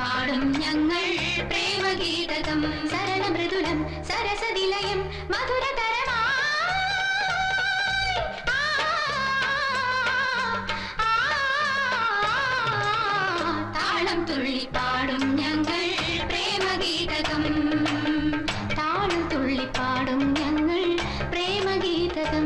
പാടും ഞങ്ങൾ പ്രേമഗീതകം സരള മൃദുലം സരസതിലയം മധുരതരമാ താളം തുള്ളി പാടും ഞങ്ങൾ പ്രേമഗീതകം താളം തുള്ളി പാടും ഞങ്ങൾ പ്രേമഗീതകം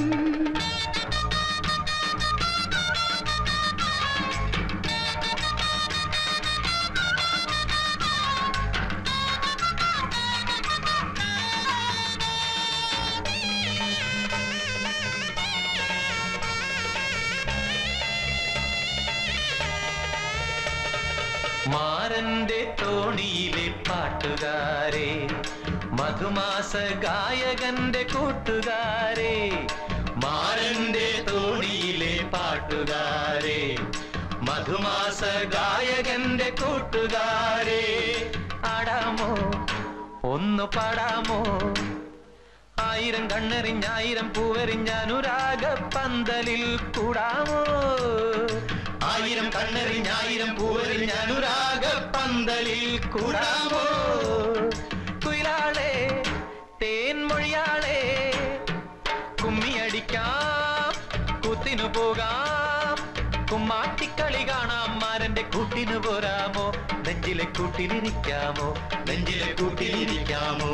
മാരന്റെ തോണിയിലെ പാട്ടുകാരെ മധുമാസ ഗായകന്റെ കൂട്ടുകാരെ മാരന്റെ തോണിയിലെ പാട്ടുകാരെ മധുമാസ ഗായകന്റെ കൂട്ടുകാരെ ആടാമോ ഒന്ന് പാടാമോ ആയിരം കണ്ണെറിഞ്ഞായിരം പൂവെറിഞ്ഞനുരാഗ പന്തലിൽ കൂടാമോ ആയിരം കണ്ണെറിഞ്ഞായിരം പൂവെറിഞ്ഞനുരാഗ പന്തലിൽ കൂടാമോ കുയിലാളെ തേൻമൊഴിയാളെ കുമ്മിയടിക്കാം കുത്തിനു പോകാം കുമ്മാട്ടിക്കളി കാണാം മാരന്റെ കൂട്ടിനു പോരാമോ നെഞ്ചിലെ കൂട്ടിലിരിക്കാമോ നെഞ്ചിലെ കൂട്ടിലിരിക്കാമോ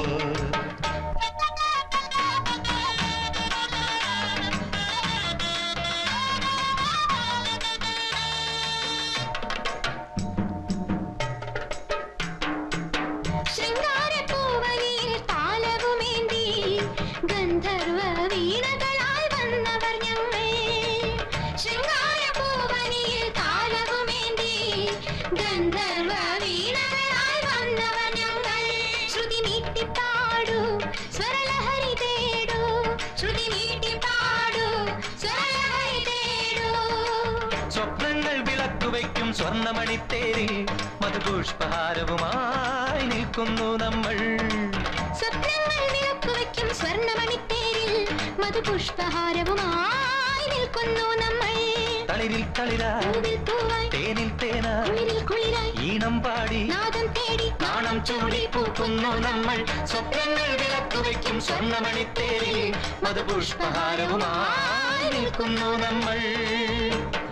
ശൃംഗാരപ്പൂവനിയിൽ താലവുമേന്തി ഗന്ധർവ വീണകളായി വന്നവർ ഞങ്ങൾ ശൃംഗാരപ്പൂവനിയിൽ താലവുമേന്തി ഗന്ധർവ വീണകളായി വന്നവർ ഞങ്ങൾ ശ്രുതി നീട്ടിപ്പാടൂ സ്വരലഹരി തേടൂ ശ്രുതി നീട്ടിപ്പാടൂ സ്വരലഹരി തേടൂ സ്വപ്നങ്ങൾ വിളക്കുവയ്ക്കും സ്വർണ്ണമണിത്തേരിൽ മധുപുഷ്പഹാരവുമായി നിൽക്കുന്നു നമ്മൾ സ്വപ്നങ്ങൾ വിളക്കുവയ്ക്കും സ്വർണ്ണമണിത്തേരിൽ മധുപുഷ്പഹാരവുമായി നിൽക്കുന്നു നമ്മൾ തളിരിൽ തളിരാ പൂവിൽ പൂവായി തേനിൽ തേനാ കുളിരിൽ കുളിരായി ഈണം പാടി നാദം തേടി നാണം ചൂടി പൂക്കുന്നു നമ്മൾ സ്വപ്നങ്ങൾ വിളക്കുവയ്ക്കും സ്വർണ്ണമണിത്തേരിൽ മധുപുഷ്പഹാരവുമായി നിൽക്കുന്നു നമ്മൾ